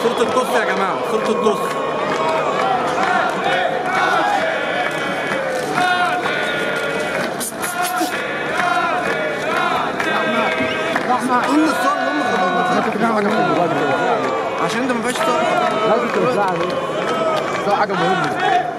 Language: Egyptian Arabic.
صورة الطص يا جماعة صورة الطص قول الصور اللي هم خدوها عشان انت ما فيهاش صور لازم ترجع له ده حاجه مهمه